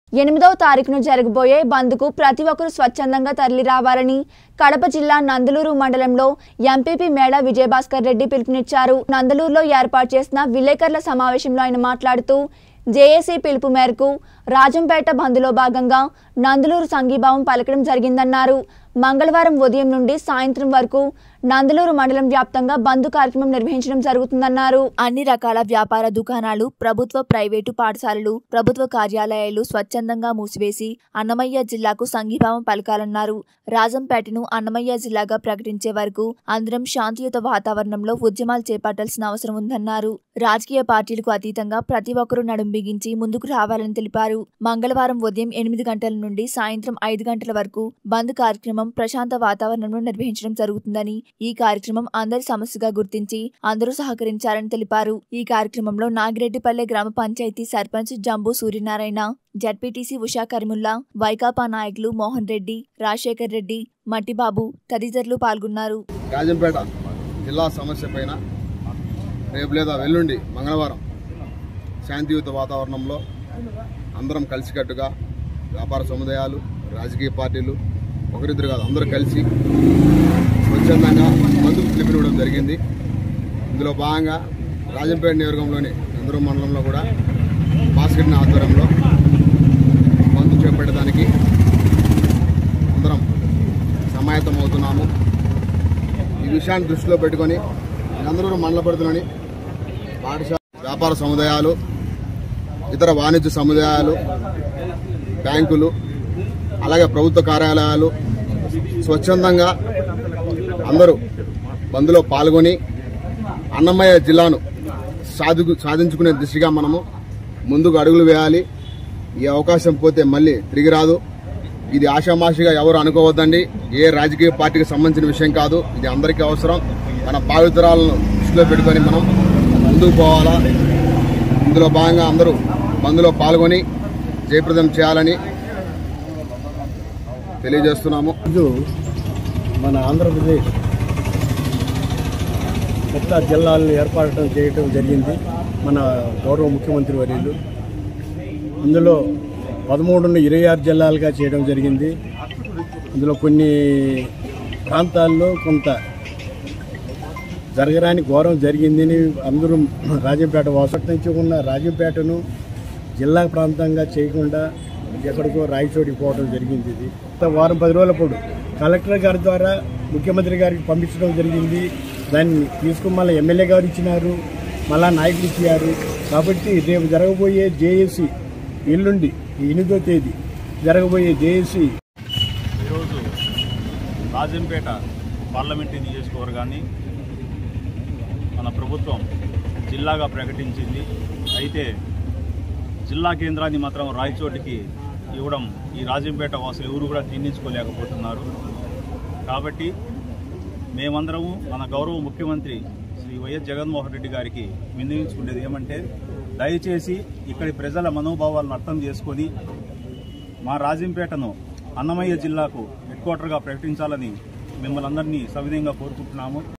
ఎనిమిదవ తారీఖున జరగబోయే బంద్కు ప్రతి ఒక్కరూ స్వచ్ఛందంగా తరలి రావాలని కడప జిల్లా నందలూరు మండలంలో ఎంపీపీ మేడ విజయభాస్కర్ రెడ్డి పిలుపునిచ్చారు నందలూరులో ఏర్పాటు చేసిన విలేకరుల సమావేశంలో ఆయన మాట్లాడుతూ జేఏసీ పిలుపు మేరకు రాజంపేట బంద్లో భాగంగా నందలూరు సంఘీభావం పలకడం జరిగిందన్నారు మంగళవారం ఉదయం నుండి సాయంత్రం వరకు నందలూరు మండలం వ్యాప్తంగా బంద్ కార్యక్రమం నిర్వహించడం జరుగుతుందన్నారు అన్ని రకాల వ్యాపార దుకాణాలు ప్రభుత్వ ప్రైవేటు పాఠశాలలు ప్రభుత్వ కార్యాలయాలు స్వచ్ఛందంగా మూసివేసి అన్నమయ్య జిల్లాకు సంఘీభావం పలకాలన్నారు రాజంపేటను అన్నమయ్య జిల్లాగా ప్రకటించే వరకు అందరం శాంతియుత వాతావరణంలో ఉద్యమాలు చేపట్టాల్సిన అవసరం ఉందన్నారు రాజకీయ పార్టీలకు అతీతంగా ప్రతి ఒక్కరూ నడుం బిగించి ముందుకు రావాలని తెలిపారు మంగళవారం ఉదయం ఎనిమిది గంటల నుండి సాయంత్రం ఐదు గంటల వరకు బంద్ కార్యక్రమం ప్రశాంత వాతావరణంలో నిర్వహించడం జరుగుతుందని ఈ కార్యక్రమం అందరి సమస్యగా గుర్తించి అందరూ సహకరించాలని తెలిపారు ఈ కార్యక్రమంలో నాగిరెడ్డిపల్లె గ్రామ పంచాయతీ సర్పంచ్ జంబూ సూర్యనారాయణ జడ్పీటీసీ ఉషా కరిముల్లా వైకాపా నాయకులు మోహన్ రెడ్డి రాజశేఖర్ రెడ్డి మట్టిబాబు తదితరులు పాల్గొన్నారు రాజంపేట జిల్లా సమస్య పైన రేపు లేదా వెల్లుండి మంగళవారం శాంతియుత వాతావరణంలో అందరం కలిసికట్టుగా వ్యాపార సముదాయాలు రాజకీయ పార్టీలు ఒకరిద్దరు కాదు అందరూ కలిసి స్వచ్ఛందంగా మందుకు పిలుపునివ్వడం జరిగింది ఇందులో భాగంగా రాజంపేట నియోజకవర్గంలోని నందరూ మండలంలో కూడా బాస్కెట్ ఆధ్వర్యంలో మందు చేపట్టడానికి అందరం సమాయత్తం అవుతున్నాము ఈ విషయాన్ని దృష్టిలో పెట్టుకొని నందరూరు మండల పరిధిలోని పాఠశాల వ్యాపార సముదాయాలు ఇతర వాణిజ్య సముదాయాలు బ్యాంకులు అలాగే ప్రభుత్వ కార్యాలయాలు స్వచ్ఛందంగా అందరూ బంద్లో పాల్గొని అన్నమయ్య జిల్లాను సాధు సాధించుకునే దిశగా మనము ముందుకు అడుగులు వేయాలి ఈ అవకాశం పోతే మళ్ళీ తిరిగి రాదు ఇది ఆషామాషిగా ఎవరు అనుకోవద్దండి ఏ రాజకీయ పార్టీకి సంబంధించిన విషయం కాదు ఇది అందరికీ అవసరం మన భావితరాలను దృష్టిలో పెట్టుకొని మనం ముందుకు పోవాలా ఇందులో భాగంగా అందరూ బంద్లో పాల్గొని జయప్రదం చేయాలని తెలియజేస్తున్నాము ఈరోజు మన ఆంధ్రప్రదేశ్ కొత్త జిల్లాలను ఏర్పడటం చేయటం జరిగింది మన గౌరవ ముఖ్యమంత్రి వర్యులు అందులో పదమూడును ఇరవై ఆరు జిల్లాలుగా చేయడం జరిగింది అందులో కొన్ని ప్రాంతాల్లో కొంత జరగరాని ఘోరం జరిగిందని అందరూ రాజంపేట వాసట్ నుంచి ఉన్న రాజంపేటను జిల్లా ప్రాంతంగా చేయకుండా ఎక్కడికో రాయచోటికి పోవడం జరిగింది ఇది గత వారం పది రోజుల పాటు కలెక్టర్ గారి ద్వారా ముఖ్యమంత్రి గారికి పంపించడం జరిగింది దాన్ని తీసుకుని మళ్ళీ ఎమ్మెల్యే గారు ఇచ్చినారు మళ్ళా నాయకులు ఇచ్చారు కాబట్టి రేపు జరగబోయే జేఏసీ ఎల్లుండి ఎనిమిదో తేదీ జరగబోయే జేఏసీ ఈరోజు రాజంపేట పార్లమెంటరీ నియోజకవర్గాన్ని మన ప్రభుత్వం జిల్లాగా ప్రకటించింది అయితే జిల్లా కేంద్రాన్ని మాత్రం రాయచోటికి ఇవ్వడం ఈ రాజంపేట వాసులు ఎవరు కూడా జీర్ణించుకోలేకపోతున్నారు కాబట్టి మేమందరము మన గౌరవ ముఖ్యమంత్రి శ్రీ వైఎస్ జగన్మోహన్ రెడ్డి గారికి విన్నవించుకునేది ఏమంటే దయచేసి ఇక్కడి ప్రజల మనోభావాలను అర్థం చేసుకొని మా రాజంపేటను అన్నమయ్య జిల్లాకు హెడ్ క్వార్టర్గా ప్రకటించాలని మిమ్మల్ని అందరినీ సవినయంగా కోరుకుంటున్నాము